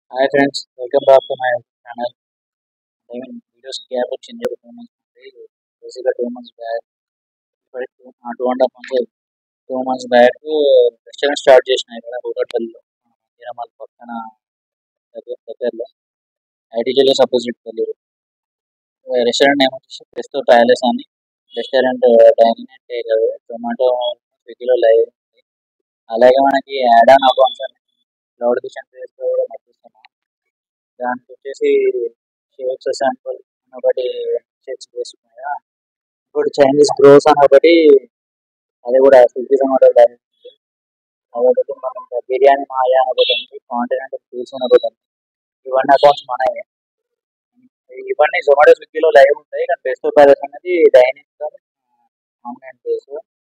hi friends welcome back to my channel I mean videos gap వచ్చింది ఒక two months నుండి బేసిక్గా two months back two and half months two months back restaurant start చేసిన ఇక్కడ కూకట్పల్లిలో హీరామాల్ పక్కన దగ్గర దగ్గరలో ఐటీ జిల్లాస్ అపోజిట్ పల్లి రెస్టారెంట్ నేమ్ వచ్చేసి ప్రెస్తో ప్యాలెస్ అని restaurant dining and take away Zomato స్విగ్గీలో లైవ్ ఉంది అలాగే మనకి యాడ్ ఆన్ అకౌంట్స్ అని క్లౌడ్ కిచెన్ పేజ్లో కూడా పంపిస్తున్నాం దానికి వచ్చేసి షేక్స్ శాంపుల్ ఒకటి షేక్స్ వేసుకున్నాయా ఇంకోటి చైనీస్ గ్రోస్ అని ఒకటి అది కూడా స్విగ్గీ జొమాటో లైవ్ ఉంది అదొకటి మనం బిర్యానీ మాయా అని ఒకటి ఉంది కాంటినెంటల్ పీస్ అని ఒకటి ఉంది ఇవన్నీ అకౌంట్స్ మనవి ఇవన్నీ జొమాటో స్విగ్గీలో లైవ్ ఉంటాయి కానీ బెస్ట్ ప్యాలెస్ అనేది డైనింగ్ ఆన్లైన్ బేస్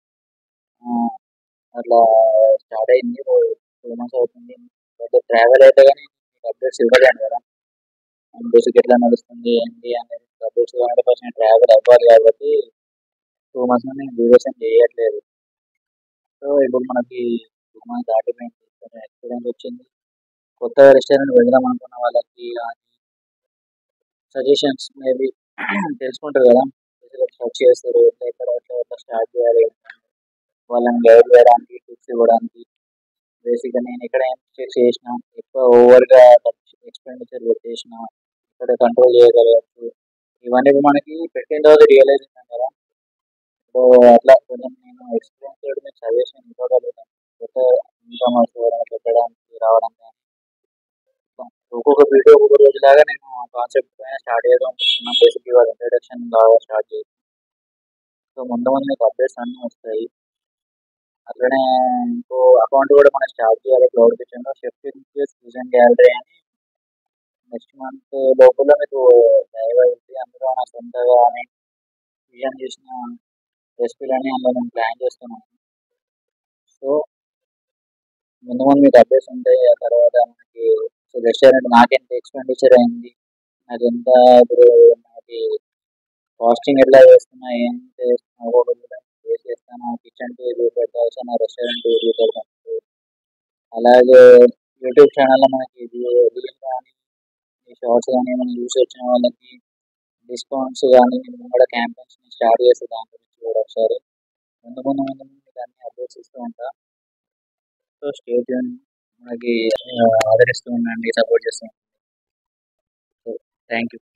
అట్లా స్టార్ట్ అయింది టూ మంత్స్ అవుతుంది పెద్ద ట్రావెల్ అయితే కానీ అప్డేట్స్ ఇవ్వలేను కదా బేసిక్ ఎట్లా నడుస్తుంది ఏంటి అనేది అప్డేట్స్ హండ్రెడ్ పర్సెంట్ ట్రావెల్ అవ్వాలి కాబట్టి టూ మంత్స్ నుండి నేను వీడియోస్ ఏం చేయట్లేదు సో ఇప్పుడు మనకి టూ మంత్స్ దాటిపోయింది ఎక్స్పీరియన్స్ వచ్చింది కొత్తగా రెస్టారెంట్ వెళ్దాం అనుకున్న వాళ్ళకి సజెషన్స్ మేబీ తెలుసుకుంటారు కదా సర్చ్ చేస్తారు ఎట్లా ఎక్కడ ఎట్లా ఎట్లా స్టార్ట్ చేయాలి వాళ్ళని గైడ్ చేయడానికి టిప్స్ ఇవ్వడానికి బేసిక్గా నేను ఇక్కడ ఏం మిస్టేక్స్ చేసిన ఎక్కువ ఓవర్గా ఎక్స్పెండిచర్ పెట్టేసిన ఇక్కడ కంట్రోల్ చేయగలవచ్చు ఇవన్నీ మనకి పెట్టిన తర్వాత రియలైజ్ అవుతాం కదా సో అట్లా కొంచెం నేను ఎక్స్పీరియన్స్ మీకు సజెషన్ ఇవ్వగలుగుతాను కొత్త ఇన్కమర్స్ పెట్టడానికి రావడం కానీ ఒక్కొక్క వీడియో ఒక్కొక్క రోజు లాగా నేను కాన్సెప్ట్ పైన స్టార్ట్ చేయడం అనుకుంటున్నాను బేసిక్ ఇవాళ ఇంట్రడక్షన్ లాగా స్టార్ట్ చేసి సో ముందు ముందు మీకు అప్డేట్స్ అన్నీ వస్తాయి అట్లనే ఇంకో అకౌంట్ కూడా మనం స్టార్ట్ చేయాలి క్లౌడ్ కిచెన్లో షెఫ్ ఫ్యూజన్ గ్యాలరీ అని నెక్స్ట్ మంత్ లోపల మీకు లైవ్ అవుతుంది అందులో నా సొంతగా విజన్ చేసిన రెసిపీలన్నీ అందులో నేను ప్లాన్ చేస్తున్నాను సో ముందు ముందు మీకు అప్డేట్స్ ఉంటాయి ఆ తర్వాత మనకి సో రెస్టారెంట్ నాకెంత ఎక్స్పెండిచర్ అయింది నాకు ఎంత ఇప్పుడు మనకి కాస్టింగ్ ఎట్లా చేస్తున్నా ఏం చేస్తున్నా ఒక్కొక్క ఫేస్ చేస్తాను కిచెన్ టూర్ చూపెట్టాల్సిన రెస్టారెంట్ టూర్ చూపెడతాను అలాగే యూట్యూబ్ ఛానల్లో మనకి రీల్ కానీ ఈ షార్ట్స్ కానీ ఏమైనా యూస్ వచ్చిన వాళ్ళకి డిస్కౌంట్స్ కానీ మేము కూడా క్యాంపెయిన్స్ స్టార్ట్ చేస్తే దాని గురించి కూడా ఒకసారి ముందు ముందు ముందు ముందు మీకు అన్ని అప్డేట్స్ ఇస్తూ ఉంటా సో స్టేట్ మనకి ఆదరిస్తూ ఉండండి సపోర్ట్ చేస్తూ ఉండండి సో థ్యాంక్ యూ